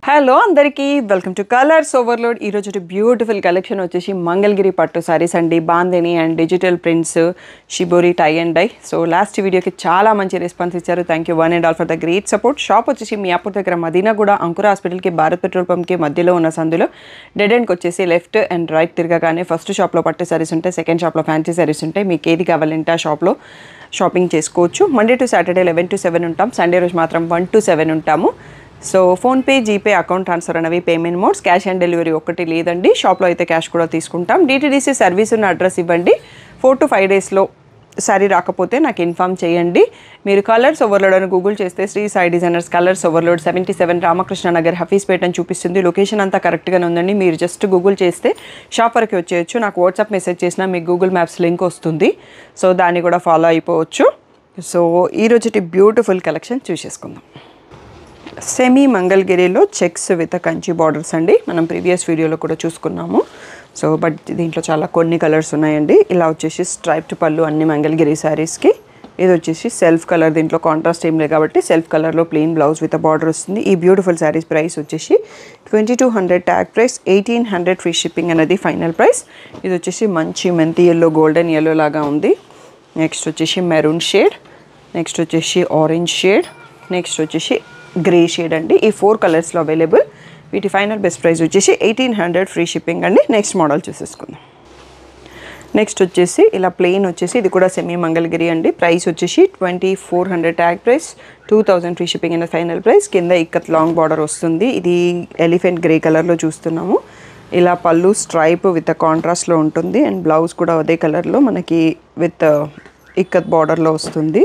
hello అందరికీ welcome to colours overload ఈరోజు beautiful collection వచ్చేసి మంగళగిరి పట్టు సారీస్ అండి bandhani and digital prints shibori tie and dye so last వీడియోకి చాలా మంచి రెస్పాన్స్ ఇచ్చారు thank you one and all for the great support shop వచ్చేసి మీ అప్పుడు దగ్గర మదీనా కూడా అంకుర హాస్పిటల్కి భారత్ పెట్రోల్ పంప్కి మధ్యలో ఉన్న సందులో డెడ్ ఎండ్కి వచ్చేసి లెఫ్ట్ అండ్ రైట్ తిరగగానే ఫస్ట్ షాప్లో పట్టు సారీస్ ఉంటాయి సెకండ్ షాప్లో ఫ్యాన్సీ సారీస్ ఉంటాయి మీకు ఏది కావాలంటే ఆ షాప్లో షాపింగ్ చేసుకోవచ్చు Monday to Saturday eleven to seven ఉంటాం సండే రోజు మాత్రం వన్ టు సెవెన్ ఉంటాము so PhonePe GPay account transfer అనేవి payment modes cash on delivery ఒకటి లేదండి షాప్లో అయితే క్యాష్ కూడా తీసుకుంటాం డిటీడీసీ సర్వీస్ ఉన్న అడ్రస్ ఇవ్వండి ఫోర్ టు ఫైవ్ డేస్లో సారీ రాకపోతే నాకు ఇన్ఫామ్ చేయండి మీరు కలర్స్ ఓవర్లోడ్ అని గూగుల్ చేస్తే Shri Sai designers colours overload seventy seven Ramakrishna Nagar Hafeezpet అని చూపిస్తుంది లొకేషన్ అంతా కరెక్ట్గానే ఉందండి మీరు జస్ట్ గూగుల్ చేస్తే షాప్ వరకు వచ్చేయచ్చు నాకు వాట్సాప్ మెసేజ్ చేసినా మీకు గూగుల్ మ్యాప్స్ లింక్ వస్తుంది సో దాన్ని కూడా ఫాలో అయిపోవచ్చు సో ఈరోజుటి బ్యూటిఫుల్ కలెక్షన్ చూసేసుకుందాం సెమీ మంగళగిరిలో చెక్స్ విత్ కంచి బార్డర్స్ అండి మనం ప్రీవియస్ వీడియోలో కూడా చూసుకున్నాము సో బట్ దీంట్లో చాలా కొన్ని కలర్స్ ఉన్నాయండి ఇలా వచ్చేసి స్ట్రైప్డ్ పళ్ళు అన్ని మంగళగిరి శారీస్కి ఇది వచ్చేసి సెల్ఫ్ కలర్ దీంట్లో కాంట్రాస్ట్ ఏం లేదు కాబట్టి సెల్ఫ్ కలర్లో ప్లెయిన్ బ్లౌజ్ విత్ బార్డర్ వస్తుంది ఈ బ్యూటిఫుల్ శారీస్ ప్రైస్ వచ్చేసి twenty two hundred tag price eighteen hundred free shipping అనేది ఫైనల్ ప్రైస్ ఇది వచ్చేసి మంచి మెంతి ఎల్లో గోల్డెన్ ఎల్లో లాగా ఉంది నెక్స్ట్ వచ్చేసి మెరూన్ షేడ్ నెక్స్ట్ వచ్చేసి ఆరెంజ్ షేడ్ నెక్స్ట్ వచ్చేసి గ్రే షేడ్ అండి ఈ ఫోర్ కలర్స్లో అవైలబుల్ వీటి ఫైనల్ బెస్ట్ ప్రైస్ వచ్చేసి ఎయిటీన్ హండ్రెడ్ ఫ్రీ షిప్పింగ్ అండి నెక్స్ట్ మోడల్ చూసేసుకుందాం నెక్స్ట్ వచ్చేసి ఇలా ప్లెయిన్ వచ్చేసి ఇది కూడా సెమీ మంగళగిరి అండి ప్రైస్ వచ్చేసి twenty four hundred tag price two thousand free shipping అనే ఫైనల్ ప్రైస్ కింద ఇక్కత్ లాంగ్ బార్డర్ వస్తుంది ఇది ఎలిఫెంట్ గ్రే కలర్లో చూస్తున్నాము ఇలా పళ్ళు స్ట్రైప్ విత్ కాంట్రాస్ట్లో ఉంటుంది అండ్ బ్లౌజ్ కూడా అదే కలర్లో మనకి విత్ ఇక్కత్ బార్డర్లో వస్తుంది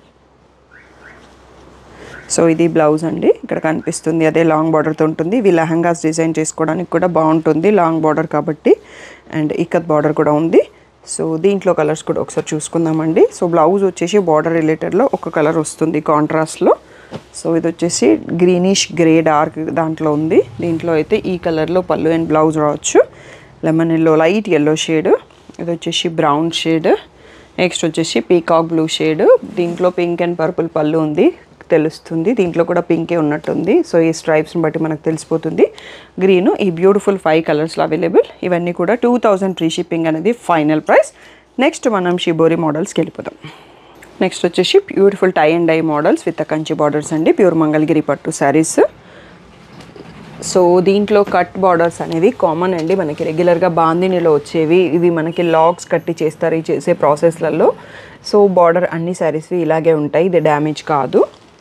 సో ఇది బ్లౌజ్ అండి ఇక్కడ కనిపిస్తుంది అదే లాంగ్ బార్డర్తో ఉంటుంది ఇవి లెహంగాస్ డిజైన్ చేసుకోవడానికి కూడా బాగుంటుంది లాంగ్ బార్డర్ కాబట్టి అండ్ ఇక్కత్ బార్డర్ కూడా ఉంది సో దీంట్లో కలర్స్ కూడా ఒకసారి చూసుకుందామండి సో బ్లౌజ్ వచ్చేసి బార్డర్ రిలేటెడ్లో ఒక కలర్ వస్తుంది కాంట్రాస్ట్లో సో ఇది వచ్చేసి గ్రీనిష్ గ్రే డార్క్ దాంట్లో ఉంది దీంట్లో అయితే ఈ కలర్లో పళ్ళు అండ్ బ్లౌజ్ రావచ్చు lemon yellow light yellow shade ఇది వచ్చేసి బ్రౌన్ షేడ్ నెక్స్ట్ వచ్చేసి పీకాక్ బ్లూ షేడ్ దీంట్లో పింక్ అండ్ పర్పుల్ పళ్ళు ఉంది తెలుస్తుంది దీంట్లో కూడా పింకే ఉన్నట్టుంది సో ఈ స్ట్రైప్స్ని బట్టి మనకు తెలిసిపోతుంది గ్రీన్ ఈ బ్యూటిఫుల్ ఫైవ్ కలర్స్లో అవైలబుల్ ఇవన్నీ కూడా టూ థౌజండ్ ఫ్రీ షిప్పింగ్ అనేది ఫైనల్ ప్రైస్ నెక్స్ట్ మనం షిబోరి మోడల్స్కి వెళ్ళిపోదాం నెక్స్ట్ వచ్చేసి beautiful tie and dye models with Kanchi borders అండి ప్యూర్ మంగళగిరి పట్టు శారీస్ సో దీంట్లో కట్ బార్డర్స్ అనేవి కామన్ అండి మనకి రెగ్యులర్గా బాందినిలో వచ్చేవి ఇవి మనకి లాగ్స్ కట్టి చేస్తారు ఈ చేసే ప్రాసెస్లలో సో బార్డర్ అన్ని శారీస్ ఇలాగే ఉంటాయి ఇది డ్యామేజ్ కాదు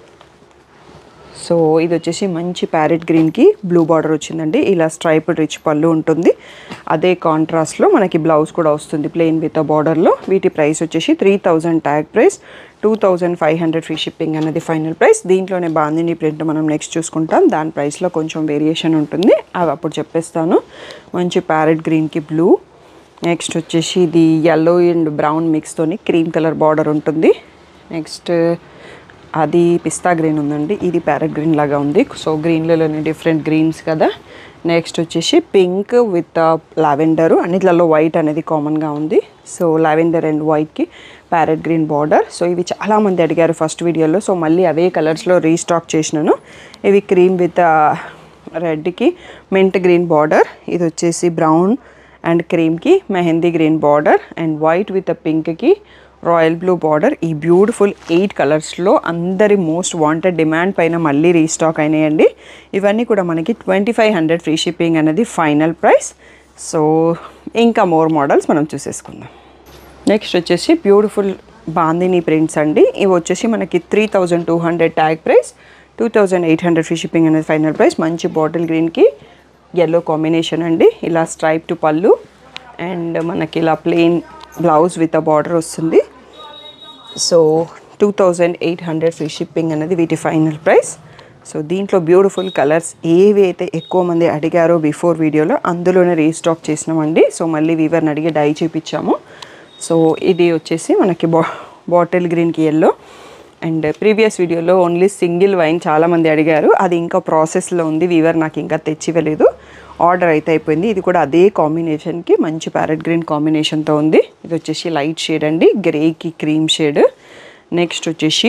సో ఇది వచ్చేసి మంచి ప్యారెట్ గ్రీన్కి బ్లూ బార్డర్ వచ్చిందండి ఇలా స్ట్రైప్ రిచ్ పళ్ళు ఉంటుంది అదే కాంట్రాస్ట్లో మనకి బ్లౌజ్ కూడా వస్తుంది ప్లెయిన్ విత్ బార్డర్లో వీటి ప్రైస్ వచ్చేసి three thousand tag price two thousand five hundred free shipping అనేది ఫైనల్ ప్రైస్ దీంట్లోనే బాందిని ప్రింట్ మనం నెక్స్ట్ చూసుకుంటాం దాని ప్రైస్లో కొంచెం వేరియేషన్ ఉంటుంది అవి అప్పుడు చెప్పేస్తాను మంచి ప్యారెట్ గ్రీన్కి బ్లూ నెక్స్ట్ వచ్చేసి ఇది ఎల్లో అండ్ బ్రౌన్ మిక్స్తోని క్రీమ్ కలర్ బార్డర్ ఉంటుంది నెక్స్ట్ అది పిస్తా గ్రీన్ ఉందండి ఇది ప్యారెట్ గ్రీన్ లాగా ఉంది సో గ్రీన్లలోనే డిఫరెంట్ గ్రీన్స్ కదా నెక్స్ట్ వచ్చేసి పింక్ విత్ లావెండర్ అన్నిట్లలో వైట్ అనేది కామన్గా ఉంది సో లావెండర్ అండ్ వైట్కి ప్యారెట్ గ్రీన్ బార్డర్ సో ఇవి చాలామంది అడిగారు ఫస్ట్ వీడియోలో సో మళ్ళీ అవే కలర్స్లో రీస్టాక్ చేసినాను ఇవి క్రీమ్ విత్ రెడ్కి మెంట్ గ్రీన్ బార్డర్ ఇది వచ్చేసి బ్రౌన్ అండ్ క్రీమ్కి mehndi green border and white with పింక్కి రాయల్ బ్లూ బార్డర్ ఈ బ్యూటిఫుల్ ఎయిట్ కలర్స్లో అందరి మోస్ట్ వాంటెడ్ డిమాండ్ పైన మళ్ళీ రీస్టాక్ అయినాయండి ఇవన్నీ కూడా మనకి twenty five hundred free shipping అనేది ఫైనల్ ప్రైస్ సో ఇంకా మోర్ మోడల్స్ మనం చూసేసుకుందాం నెక్స్ట్ వచ్చేసి బ్యూటిఫుల్ బాందిని ప్రింట్స్ అండి ఇవి వచ్చేసి మనకి three thousand two hundred tag price two thousand eight hundred free shipping అనేది ఫైనల్ ప్రైస్ మంచి బాటిల్ గ్రీన్కి ఎల్లో కాంబినేషన్ అండి ఇలా స్ట్రైప్ టు పళ్ళు అండ్ మనకి ఇలా plain blouse with uh border వస్తుంది so two thousand eight hundred free shipping అనేది వీటి ఫైనల్ ప్రైస్ సో దీంట్లో బ్యూటిఫుల్ కలర్స్ ఏవి అయితే ఎక్కువ మంది అడిగారో బిఫోర్ వీడియోలో అందులోనే రీస్టాక్ చేసినామండి సో మళ్ళీ వీవర్ని అడిగి డై చేపించాము సో ఇది వచ్చేసి మనకి బా బాటిల్ గ్రీన్కి ఎల్లో అండ్ ప్రీవియస్ వీడియోలో ఓన్లీ సింగిల్ వైన్ చాలామంది అడిగారు అది ఇంకా ప్రాసెస్లో ఉంది వీవర్ నాకు ఇంకా తెచ్చివ్వలేదు ఆర్డర్ అయితే అయిపోయింది ఇది కూడా అదే కాంబినేషన్కి మంచి ప్యారెట్ గ్రీన్ కాంబినేషన్తో ఉంది ఇది వచ్చేసి లైట్ షేడ్ అండి గ్రేకి క్రీమ్ షేడ్ నెక్స్ట్ వచ్చేసి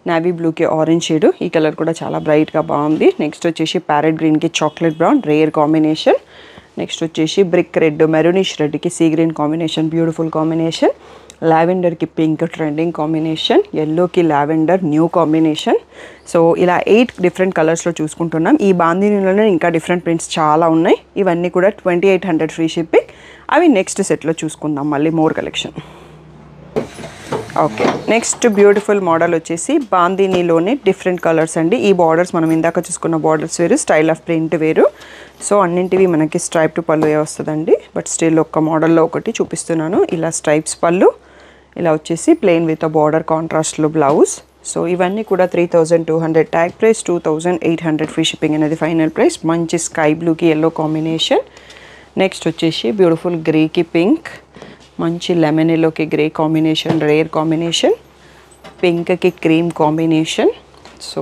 నావీ బ్లూకి ఆరెంజ్ షేడ్ ఈ కలర్ కూడా చాలా బ్రైట్గా బాగుంది నెక్స్ట్ వచ్చేసి ప్యారెట్ గ్రీన్కి chocolate brown rare combination next వచ్చేసి బ్రిక్ రెడ్ మెరూనిష్ రెడ్కి sea green combination beautiful combination లావెండర్కి పింక్ ట్రెండింగ్ కాంబినేషన్ ఎల్లోకి లావెండర్ న్యూ కాంబినేషన్ సో ఇలా ఎయిట్ డిఫరెంట్ కలర్స్లో చూసుకుంటున్నాం ఈ బాందినీలోనే ఇంకా డిఫరెంట్ ప్రింట్స్ చాలా ఉన్నాయి ఇవన్నీ కూడా twenty eight hundred free shipping అవి నెక్స్ట్ సెట్లో చూసుకుందాం మళ్ళీ more collection okay next beautiful model వచ్చేసి బాందినీలోనే డిఫరెంట్ కలర్స్ అండి ఈ బార్డర్స్ మనం ఇందాక చూసుకున్న బార్డర్స్ వేరు స్టైల్ ఆఫ్ ప్రింట్ వేరు సో అన్నింటివి మనకి స్ట్రైప్ టు పళ్ళు వస్తుందండి బట్ స్టిల్ ఒక్క మోడల్లో ఒకటి చూపిస్తున్నాను ఇలా స్ట్రైప్స్ పళ్ళు ఇలా వచ్చేసి ప్లెయిన్ విత్ బార్డర్ కాంట్రాస్ట్లో బ్లౌజ్ సో ఇవన్నీ కూడా three thousand two hundred tag price two thousand eight hundred free shipping అనేది ఫైనల్ ప్రైస్ మంచి స్కై బ్లూకి ఎల్లో కాంబినేషన్ నెక్స్ట్ వచ్చేసి బ్యూటిఫుల్ గ్రేకి పింక్ మంచి లెమన్ ఎల్లోకి గ్రే కాంబినేషన్ రేర్ కాంబినేషన్ పింక్కి క్రీమ్ కాంబినేషన్ సో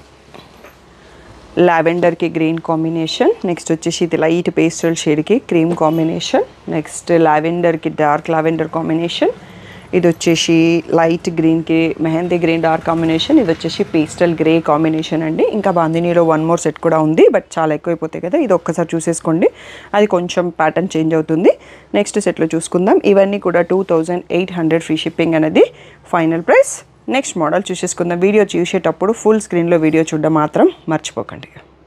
లావెండర్కి గ్రీన్ కాంబినేషన్ నెక్స్ట్ వచ్చేసి ఇది లైట్ పేస్టల్ షేడ్కి క్రీమ్ కాంబినేషన్ నెక్స్ట్ లావెండర్కి డార్క్ లావెండర్ కాంబినేషన్ ఇది వచ్చేసి లైట్ గ్రీన్కి మెహందీ గ్రీన్ డార్క్ కాంబినేషన్ ఇది వచ్చేసి పేస్టల్ గ్రే కాంబినేషన్ అండి ఇంకా బాందినీలో వన్ మోర్ సెట్ కూడా ఉంది బట్ చాలా ఎక్కువైపోతాయి కదా ఇది ఒక్కసారి చూసేసుకోండి అది కొంచెం ప్యాటర్న్ చేంజ్ అవుతుంది నెక్స్ట్ సెట్లో చూసుకుందాం ఇవన్నీ కూడా two thousand eight hundred free shipping అనేది ఫైనల్ ప్రైస్ నెక్స్ట్ మోడల్ చూసేసుకుందాం వీడియో చూసేటప్పుడు ఫుల్ స్క్రీన్లో వీడియో చూడడం మాత్రం మర్చిపోకండి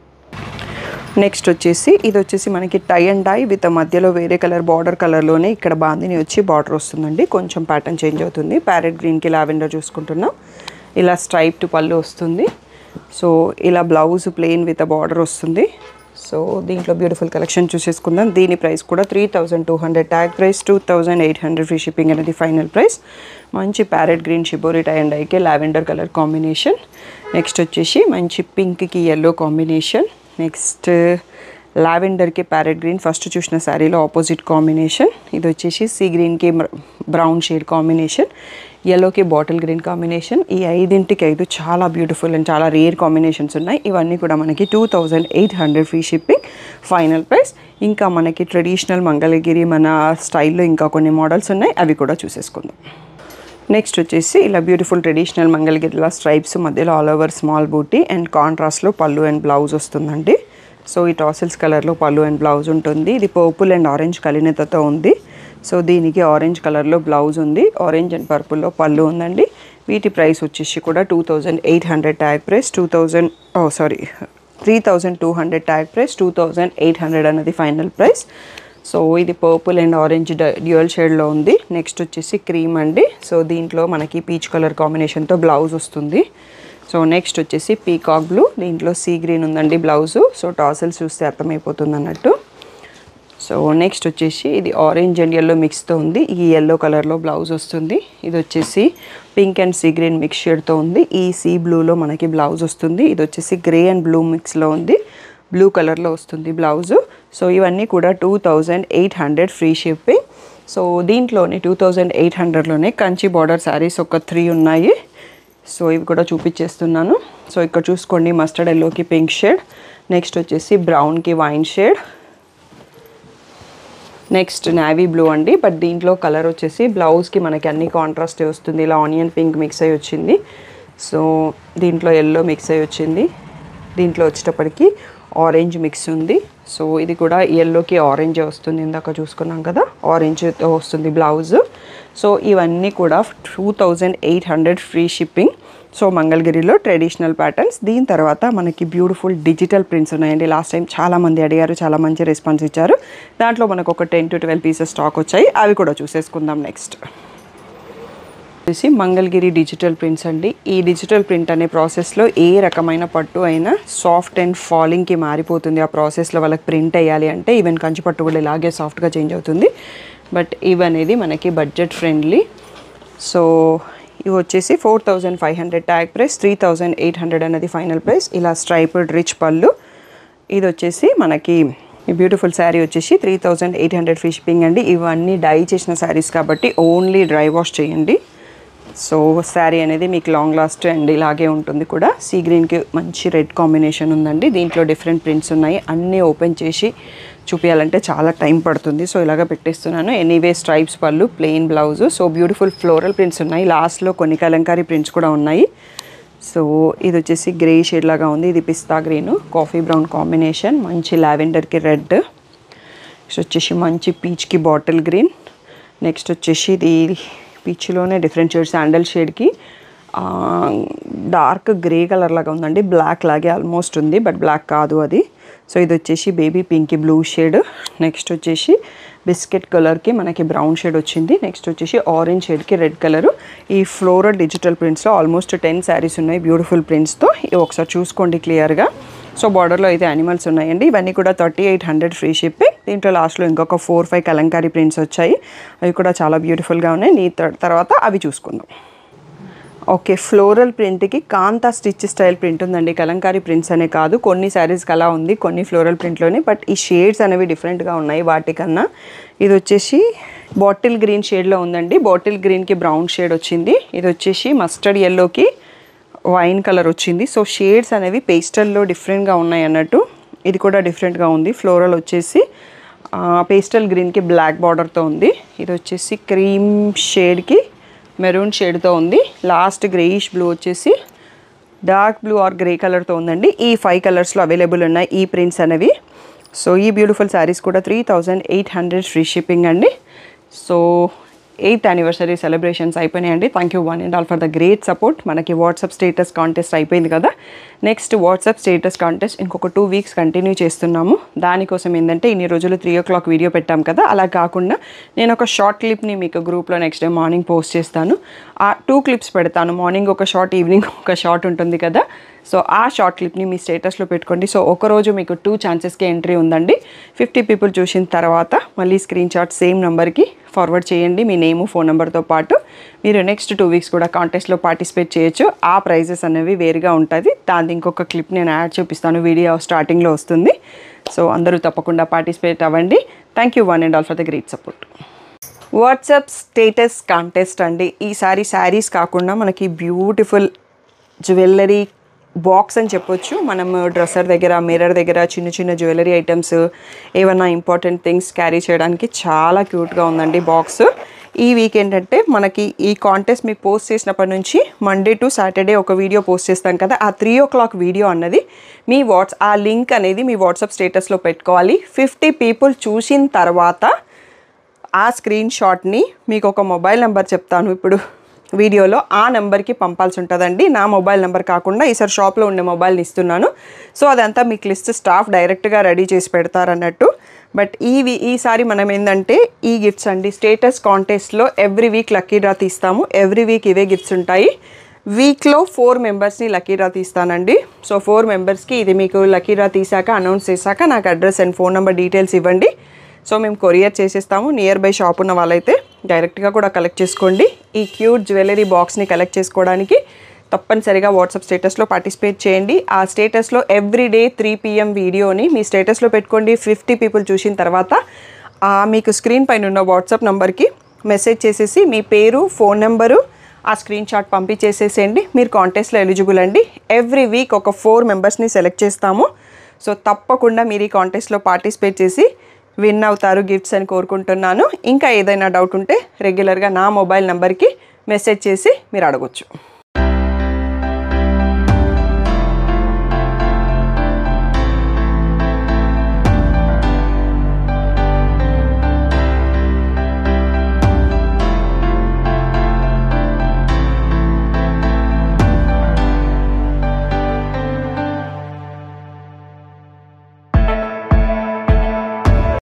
నెక్స్ట్ వచ్చేసి ఇది వచ్చేసి మనకి టై అండ్ డై విత్ మధ్యలో వేరే కలర్ బార్డర్ కలర్లోనే ఇక్కడ బాందిని వచ్చి బార్డర్ వస్తుందండి కొంచెం ప్యాటర్న్ చేంజ్ అవుతుంది ప్యారెట్ గ్రీన్కి లావెండర్ చూసుకుంటున్నాం ఇలా స్ట్రైప్ టు పళ్ళు వస్తుంది సో ఇలా బ్లౌజ్ ప్లెయిన్ విత్ బార్డర్ వస్తుంది సో దీంట్లో బ్యూటిఫుల్ కలెక్షన్ చూసేసుకుందాం దీని ప్రైస్ కూడా three thousand two hundred tag price two thousand eight hundred free shipping అనేది ఫైనల్ ప్రైస్ మంచి parrot green shibori tie and ఐకే లావెండర్ కలర్ కాంబినేషన్ నెక్స్ట్ వచ్చేసి మంచి పింక్కి ఎల్లో కాంబినేషన్ నెక్స్ట్ లావెండర్కి ప్యారెట్ గ్రీన్ ఫస్ట్ చూసిన శారీలో ఆపోజిట్ కాంబినేషన్ ఇది వచ్చేసి సీ గ్రీన్కి బ్రౌన్ షేడ్ కాంబినేషన్ ఎల్లోకి బాటిల్ గ్రీన్ కాంబినేషన్ ఈ ఐదింటికి ఐదు చాలా బ్యూటిఫుల్ అండ్ చాలా రేర్ కాంబినేషన్స్ ఉన్నాయి ఇవన్నీ కూడా మనకి two thousand eight hundred free shipping final price ఇంకా మనకి ట్రెడిషనల్ మంగళగిరి మన స్టైల్లో ఇంకా కొన్ని మోడల్స్ ఉన్నాయి అవి కూడా చూసేసుకుందాం నెక్స్ట్ వచ్చేసి ఇలా బ్యూటిఫుల్ ట్రెడిషనల్ మంగళగిరిలా స్ట్రైప్స్ మధ్యలో ఆల్ ఓవర్ స్మాల్ బూటీ అండ్ కాంట్రాస్ట్లో పళ్ళు అండ్ బ్లౌజ్ వస్తుందండి సో ఈ టాసిల్స్ కలర్లో పళ్ళు అండ్ బ్లౌజ్ ఉంటుంది ఇది పర్పుల్ అండ్ ఆరెంజ్ కలినేతతో ఉంది సో దీనికి ఆరెంజ్ కలర్లో బ్లౌజ్ ఉంది ఆరెంజ్ అండ్ పర్పుల్లో పళ్ళు ఉందండి వీటి ప్రైస్ వచ్చేసి కూడా two thousand eight hundred tag price two thousand oh sorry three thousand two hundred tag price two thousand eight hundred అనేది ఫైనల్ ప్రైస్ సో ఇది పర్పుల్ అండ్ ఆరెంజ్ డ్యూయల్ షేడ్లో ఉంది నెక్స్ట్ వచ్చేసి క్రీమ్ అండి సో దీంట్లో మనకి పీచ్ కలర్ కాంబినేషన్తో blouse వస్తుంది సో నెక్స్ట్ వచ్చేసి పీకాక్ బ్లూ దీంట్లో సీ గ్రీన్ ఉందండి బ్లౌజు సో టాసల్స్ చూస్తే అర్థమైపోతుంది అన్నట్టు సో నెక్స్ట్ వచ్చేసి ఇది ఆరెంజ్ అండ్ ఎల్లో మిక్స్తో ఉంది ఈ ఎల్లో కలర్లో బ్లౌజ్ వస్తుంది ఇది వచ్చేసి pink and sea green mix షేడ్తో ఉంది ఈ సీ బ్లూలో మనకి బ్లౌజ్ వస్తుంది ఇది వచ్చేసి గ్రే అండ్ బ్లూ మిక్స్లో ఉంది బ్లూ కలర్లో వస్తుంది బ్లౌజు సో ఇవన్నీ కూడా two thousand eight hundred free shipping so దీంట్లోనే టూ థౌజండ్ ఎయిట్ హండ్రెడ్లోనే కంచి బార్డర్ శారీస్ ఒక త్రీ ఉన్నాయి సో ఇవి కూడా చూపించేస్తున్నాను సో ఇక్కడ చూసుకోండి మస్టర్డ్ ఎల్లోకి పింక్ షేడ్ నెక్స్ట్ వచ్చేసి బ్రౌన్కి wine shade next navy blue అండి బట్ దీంట్లో కలర్ వచ్చేసి బ్లౌజ్కి మనకి అన్ని కాంట్రాస్ట్ వస్తుంది ఇలా ఆనియన్ పింక్ మిక్స్ అయ్యి వచ్చింది సో దీంట్లో ఎల్లో మిక్స్ అయ్యి వచ్చింది దీంట్లో వచ్చేటప్పటికి ఆరెంజ్ మిక్స్ ఉంది సో ఇది కూడా ఎల్లోకి ఆరెంజ్ వస్తుంది ఇందాక చూసుకున్నాం కదా ఆరెంజ్తో వస్తుంది బ్లౌజ్ సో ఇవన్నీ కూడా two thousand eight hundred free shipping so మంగళగిరిలో ట్రెడిషనల్ ప్యాటర్న్స్ దీని తర్వాత మనకి బ్యూటిఫుల్ డిజిటల్ ప్రింట్స్ ఉన్నాయండి లాస్ట్ టైం చాలా మంది అడిగారు చాలా మంచి రెస్పాన్స్ ఇచ్చారు దాంట్లో మనకు ఒక ten to twelve pieces stock వచ్చాయి అవి కూడా చూసేసుకుందాం నెక్స్ట్ వచ్చేసి మంగళగిరి డిజిటల్ ప్రింట్స్ అండి ఈ డిజిటల్ ప్రింట్ అనే ప్రాసెస్లో ఏ రకమైన పట్టు అయినా సాఫ్ట్ అండ్ ఫాలింగ్కి మారిపోతుంది ఆ ప్రాసెస్లో వాళ్ళకి ప్రింట్ వేయాలి అంటే ఈవెన్ కంచి పట్టు కూడా ఇలాగే సాఫ్ట్గా చేంజ్ అవుతుంది బట్ ఇవి అనేది మనకి బడ్జెట్ ఫ్రెండ్లీ సో ఇవి వచ్చేసి four thousand five hundred tag price three thousand eight hundred అనేది ఫైనల్ ప్రైస్ ఇలా స్ట్రైప్డ్ రిచ్ పళ్ళు ఇది వచ్చేసి మనకి ఈ బ్యూటిఫుల్ శారీ వచ్చేసి three thousand eight hundred free shipping అండి ఇవన్నీ డై చేసిన శారీస్ కాబట్టి ఓన్లీ డ్రై వాష్ చేయండి సో శారీ అనేది మీకు లాంగ్ లాస్ట్ అండ్ ఇలాగే ఉంటుంది కూడా సీ గ్రీన్కి మంచి రెడ్ కాంబినేషన్ ఉందండి దీంట్లో డిఫరెంట్ ప్రింట్స్ ఉన్నాయి అన్నీ ఓపెన్ చేసి చూపించాలంటే చాలా టైం పడుతుంది సో ఇలాగ పెట్టేస్తున్నాను ఎనీవే స్ట్రైప్స్ పళ్ళు plain blouse so beautiful floral prints ఉన్నాయి లాస్ట్లో కొన్ని కలంకారీ ప్రింట్స్ కూడా ఉన్నాయి సో ఇది వచ్చేసి గ్రే షేడ్ లాగా ఉంది ఇది పిస్తా గ్రీన్ కాఫీ బ్రౌన్ కాంబినేషన్ మంచి లావెండర్కి రెడ్ నెక్స్ట్ వచ్చేసి మంచి పీచ్కి బాటిల్ గ్రీన్ నెక్స్ట్ వచ్చేసి ఇది పీచ్లోనే డిఫరెంట్ షేడ్ శాండల్ షేడ్కి డార్క్ గ్రే కలర్ లాగా ఉందండి బ్లాక్ లాగే ఆల్మోస్ట్ ఉంది బట్ బ్లాక్ కాదు అది సో ఇది వచ్చేసి baby pinky blue shade next వచ్చేసి బిస్కెట్ కలర్కి మనకి బ్రౌన్ షేడ్ వచ్చింది నెక్స్ట్ వచ్చేసి ఆరెంజ్ షేడ్కి రెడ్ కలర్ ఈ ఫ్లోరల్ డిజిటల్ ప్రింట్స్లో ఆల్మోస్ట్ టెన్ శారీస్ ఉన్నాయి బ్యూటిఫుల్ ప్రింట్స్తో ఇవి ఒకసారి చూసుకోండి క్లియర్గా సో బార్డర్లో అయితే యానిమల్స్ ఉన్నాయండి ఇవన్నీ కూడా thirty eight hundred free shipping దీంట్లో లాస్ట్లో ఇంకొక ఫోర్ ఫైవ్ కలంకారీ ప్రింట్స్ వచ్చాయి అవి కూడా చాలా బ్యూటిఫుల్గా ఉన్నాయి నీ త- తర్వాత అవి చూసుకుందాం ఓకే ఫ్లోరల్ ప్రింట్కి కాంతా స్టిచ్ స్టైల్ ప్రింట్ ఉందండి కలంకారీ ప్రింట్స్ అనే కాదు కొన్ని శారీస్కి అలా ఉంది కొన్ని ఫ్లోరల్ ప్రింట్లోనే బట్ ఈ షేడ్స్ అనేవి డిఫరెంట్గా ఉన్నాయి వాటికన్నా ఇది వచ్చేసి బాటిల్ గ్రీన్ షేడ్లో ఉందండి బాటిల్ గ్రీన్కి బ్రౌన్ షేడ్ వచ్చింది ఇది వచ్చేసి మస్టర్డ్ ఎల్లోకి వైన్ కలర్ వచ్చింది సో షేడ్స్ అనేవి పేస్టల్లో డిఫరెంట్గా ఉన్నాయి అన్నట్టు ఇది కూడా డిఫరెంట్గా ఉంది ఫ్లోరల్ వచ్చేసి పేస్టల్ గ్రీన్కి బ్లాక్ బార్డర్తో ఉంది ఇది వచ్చేసి క్రీమ్ షేడ్కి మెరూన్ షేడ్తో ఉంది లాస్ట్ గ్రేయిష్ బ్లూ వచ్చేసి డార్క్ బ్లూ ఆర్ గ్రే కలర్తో ఉందండి ఈ ఫైవ్ కలర్స్లో అవైలబుల్ ఉన్నాయి ఈ ప్రింట్స్ అనేవి సో ఈ బ్యూటిఫుల్ శారీస్ కూడా three thousand eight hundred free shipping అండి సో ఎయిత్ యానివర్సరీ సెలబ్రేషన్స్ అయిపోయినాయండి thank you one and all for the great support మనకి వాట్సాప్ స్టేటస్ కాంటెస్ట్ అయిపోయింది కదా నెక్స్ట్ వాట్సాప్ స్టేటస్ కాంటెస్ట్ ఇంకొక టూ వీక్స్ కంటిన్యూ చేస్తున్నాము దానికోసం ఏంటంటే ఇన్ని రోజులు త్రీ ఓ క్లాక్ వీడియో పెట్టాం కదా అలా కాకుండా నేను ఒక షార్ట్ క్లిప్ని మీకు గ్రూప్లో నెక్స్ట్ డే మార్నింగ్ పోస్ట్ చేస్తాను ఆ టూ క్లిప్స్ పెడతాను మార్నింగ్ ఒక షార్ట్ ఈవినింగ్ ఒక షార్ట్ ఉంటుంది కదా సో ఆ షార్ట్ క్లిప్ని మీ స్టేటస్లో పెట్టుకోండి సో ఒకరోజు మీకు టూ ఛాన్సెస్కి ఎంట్రీ ఉందండి ఫిఫ్టీ పీపుల్ చూసిన తర్వాత మళ్ళీ స్క్రీన్ షాట్ సేమ్ నెంబర్కి ఫార్వర్డ్ చేయండి మీ నేము ఫోన్ నెంబర్తో పాటు మీరు నెక్స్ట్ టూ వీక్స్ కూడా కాంటెస్ట్లో పార్టిసిపేట్ చేయొచ్చు ఆ ప్రైజెస్ అనేవి వేరుగా ఉంటుంది దాని ఇంకొక క్లిప్ నేను యాడ్ చూపిస్తాను వీడియో స్టార్టింగ్లో వస్తుంది సో అందరూ తప్పకుండా పార్టిసిపేట్ అవ్వండి thank you one and all for the great support WhatsApp status contest అండి ఈసారి శారీస్ కాకుండా మనకి బ్యూటిఫుల్ జ్యువెలరీ బాక్స్ అని చెప్పొచ్చు మనం డ్రెస్సర్ దగ్గర మిర్రర్ దగ్గర చిన్న చిన్న జ్యువెలరీ ఐటమ్స్ ఏమన్నా ఇంపార్టెంట్ థింగ్స్ క్యారీ చేయడానికి చాలా క్యూట్గా ఉందండి బాక్స్ ఈ వీక్ ఏంటంటే మనకి ఈ కాంటెస్ట్ మీకు పోస్ట్ చేసినప్పటి నుంచి మండే టు సాటర్డే ఒక వీడియో పోస్ట్ చేస్తాం కదా ఆ త్రీ ఓ క్లాక్ వీడియో అన్నది మీ వాట్స్ ఆ లింక్ అనేది మీ వాట్సాప్ స్టేటస్లో పెట్టుకోవాలి ఫిఫ్టీ పీపుల్ చూసిన తర్వాత ఆ స్క్రీన్ షాట్ని మీకు ఒక మొబైల్ నెంబర్ చెప్తాను ఇప్పుడు వీడియోలో ఆ నెంబర్కి పంపాల్సి ఉంటుందండి నా మొబైల్ నెంబర్ కాకుండా ఈసారి షాప్లో ఉండే మొబైల్ని ఇస్తున్నాను సో అదంతా మీకు లిస్ట్ స్టాఫ్ డైరెక్ట్గా రెడీ చేసి పెడతారన్నట్టు బట్ ఈ వి- ఈసారి మనం ఏంటంటే ఈ గిఫ్ట్స్ అండి స్టేటస్ కాంటెస్ట్లో ఎవ్రీ వీక్ లక్కీ డ్రా తీస్తాము ఎవ్రీ వీక్ ఇవే గిఫ్ట్స్ ఉంటాయి వీక్లో ఫోర్ మెంబర్స్ని లక్కీ డ్రా తీస్తానండి సో ఫోర్ మెంబర్స్కి ఇది మీకు లక్కీ డ్రా తీసాక అనౌన్స్ చేశాక నాకు address and phone number details ఇవ్వండి సో మేము కొరియర్ చేసేస్తాము నియర్ బై షాప్ ఉన్న వాళ్ళైతే డైరెక్ట్గా కూడా కలెక్ట్ చేసుకోండి ఈ క్యూట్ జ్యువెలరీ బాక్స్ని కలెక్ట్ చేసుకోవడానికి తప్పనిసరిగా వాట్సాప్ స్టేటస్లో పార్టిసిపేట్ చేయండి ఆ స్టేటస్లో ఎవ్రీ డే త్రీ పిఎం వీడియోని మీ స్టేటస్లో పెట్టుకోండి ఫిఫ్టీ పీపుల్ చూసిన తర్వాత ఆ మీకు స్క్రీన్ పైన ఉన్న వాట్సాప్ నంబర్కి మెసేజ్ చేసేసి మీ పేరు ఫోన్ నెంబరు ఆ స్క్రీన్ షాట్ పంపించేసేసేయండి మీరు కాంటెస్ట్లో ఎలిజిబుల్ అండి ఎవ్రీ వీక్ ఒక ఫోర్ మెంబర్స్ని సెలెక్ట్ చేస్తాము సో తప్పకుండా మీరు ఈ కాంటెస్ట్లో పార్టిసిపేట్ చేసి విన్ అవుతారు గిఫ్ట్స్ అని కోరుకుంటున్నాను ఇంకా ఏదైనా డౌట్ ఉంటే రెగ్యులర్గా నా మొబైల్ నెంబర్కి మెసేజ్ చేసి మీరు అడగొచ్చు